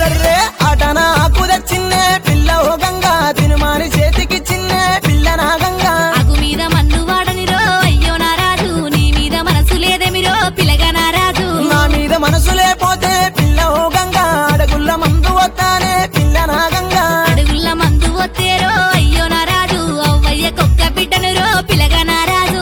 అర్రర్రే ఆటన ఆకు తెచ్చిందే పిల్ల ఓ గంగా తినుమాని చేతికి చిన్నే పిల్ల నా గంగా ఆకు మీద మన్ను వాడనిరో అయ్యో నారాజు నీ మీద మనసు లేదెమిరో పిలగా నారాజు నా మీద మనసు లేపోతే పిల్ల ఓ గంగా అడగుల్ల మందు వస్తానే పిల్ల నా గంగా అడుగుల మందు ఒత్తేరో అయ్యో నారాజు అవ్వయ్య కుక్క బిడ్డనురో పిలగా నారాజు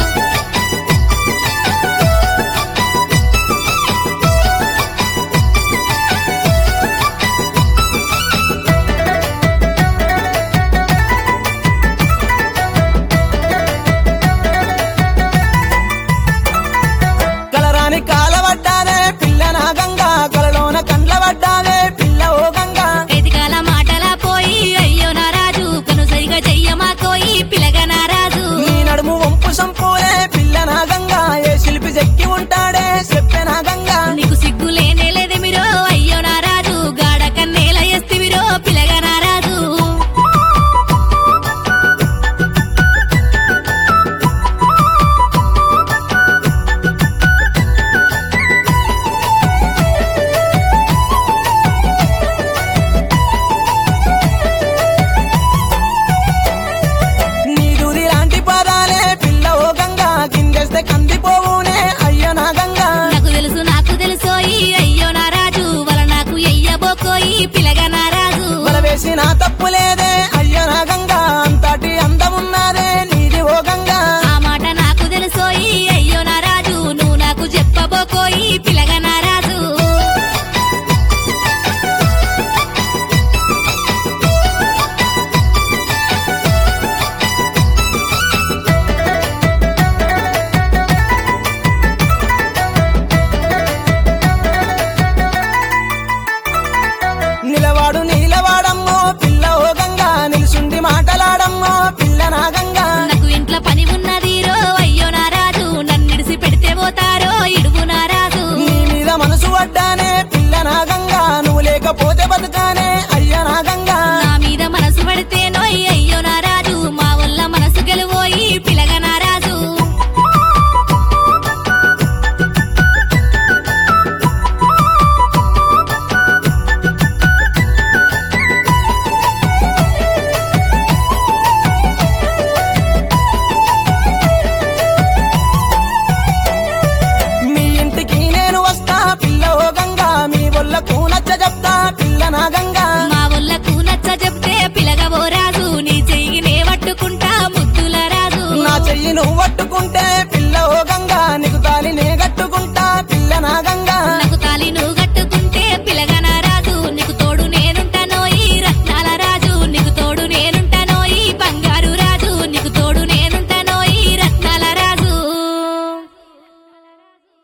కలరాని కాలవడ్డానే పిల్ల నా గంగా కలలోన కండ్ల పడ్డానే పిల్ల ఓ గంగా ఎదిగాల మాటలా పోయి అయ్యో నారాజు కనుసైగా చెయ్యమా కోయి పిలగా నారాజు నీ నడుము వంపు సంపూరే పిల్ల నా గంగా ఏ శిల్పి చెక్కి ఉంటాడే చెప్పే నా గంగా నీకు సిగ్గు లేనే లేదెమిరో అయ్యో నారాజు గాడ కన్నేల ఎస్తివిరో పిలగా నారాజు నీ దూది లాంటి పదాలే పిల్ల ఓ గంగా గింగేస్తే కందిపోవునే అయ్యో నా గంగా నాకు తెలుసు నాకు తెలుసోయి అయ్యో నారాజు వల నాకు ఎయ్యబోకోయి పిలగా నారాజు వల వేసి నా తప్పు లేదే అయ్యో నా గంగా అంతటి అందమున్నదే నీది ఓ గంగా ఆ మాట నాకు తెలుసోయి అయ్యో నారాజు నువ్వు నాకు చెప్పబోకోయి పిలగా నారాజు నిలవాడు నీలవాడమ్మో పిల్ల ఓ గంగా నిలుసుండి మాటలాడమ్మో పిల్ల నా గంగా నాకు ఇంట్లో పని ఉన్నది రో అయ్యో నారాజు నన్నిడిసి పెడితే పోతారో ఇడుగు నారాజు నీ మీద మనసు పడ్డానే పిల్ల నా గంగా నువ్వు లేకపోతే బతుకానే